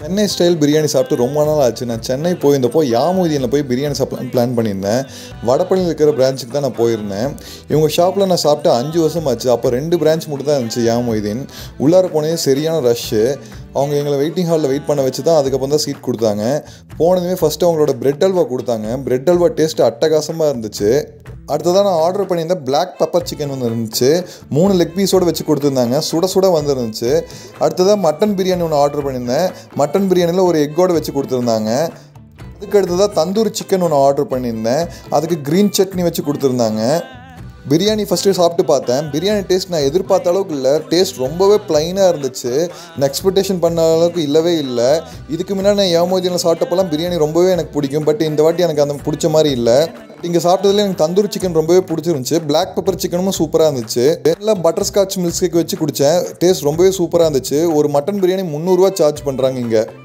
Chennai style biryani சாப்பிட்டு ரொம்ப நாள் ஆச்சு நான் சென்னை போயிருந்தப்போ யாமுதீனில் போய் பிரியாணி சாப்பிடலாம் பிளான் பண்ணியிருந்தேன் வடபழனியில் இருக்கிற பிரான்ச்சுக்கு தான் நான் போயிருந்தேன் இவங்க ஷாப்பில் நான் சாப்பிட்டு அஞ்சு வருஷம் ஆச்சு அப்போ ரெண்டு பிரான்ச் மட்டும் தான் இருந்துச்சு யாமுதீன் உள்ளார போனதே சரியான ரஷ்ஷு அவங்க எங்களை வெயிட்டிங் ஹாலில் வெயிட் பண்ண வச்சு தான் அதுக்கப்புறம் தான் சீட் கொடுத்தாங்க போனதுமே ஃபஸ்ட்டு அவங்களோட பிரெட் அல்வா கொடுத்தாங்க பிரெட் அல்வா டேஸ்ட் அட்டகாசமாக இருந்துச்சு அடுத்ததாக நான் ஆர்டர் பண்ணியிருந்த பிளாக் பெப்பர் சிக்கன் ஒன்று இருந்துச்சு மூணு லெக் பீஸோடு வச்சு கொடுத்துருந்தாங்க சுட சுட வந்துருந்துச்சு அடுத்ததாக மட்டன் பிரியாணி ஒன்று ஆர்டர் பண்ணியிருந்தேன் மட்டன் பிரியாணியில் ஒரு எக்கோடு வச்சு கொடுத்துருந்தாங்க அதுக்கு அடுத்ததாக தந்தூரி சிக்கன் ஒன்று ஆர்டர் பண்ணியிருந்தேன் அதுக்கு க்ரீன் சட்னி வச்சு கொடுத்துருந்தாங்க பிரியாணி ஃபஸ்ட்டு சாப்பிட்டு பார்த்தேன் பிரியாணி டேஸ்ட் நான் எதிர்பார்த்த அளவுக்கு இல்லை டேஸ்ட் ரொம்பவே ப்ளைனாக இருந்துச்சு நான் எக்ஸ்பெக்டேஷன் பண்ண அளவுக்கு இல்லவே இல்லை இதுக்கு முன்னாடி நான் ஏமோதியில் சாப்பிட்டப்பெல்லாம் பிரியாணி ரொம்பவே எனக்கு பிடிக்கும் பட் இந்த வாட்டி எனக்கு அந்த பிடிச்ச மாதிரி இல்லை இங்கே சாப்பிட்டதுல எனக்கு தந்தூரி சிக்கன் ரொம்பவே பிடிச்சிருந்துச்சு பிளாக் பெப்பர் சிக்கனும் சூப்பராக இருந்துச்சு எல்லாம் பட்டர் ஸ்காட்ச் மில்க் கேக் வச்சு குடித்தேன் டேஸ்ட் ரொம்பவே சூப்பராக இருந்துச்சு ஒரு மட்டன் பிரியாணி முந்நூறுரூவா சார்ஜ் பண்ணுறாங்க இங்கே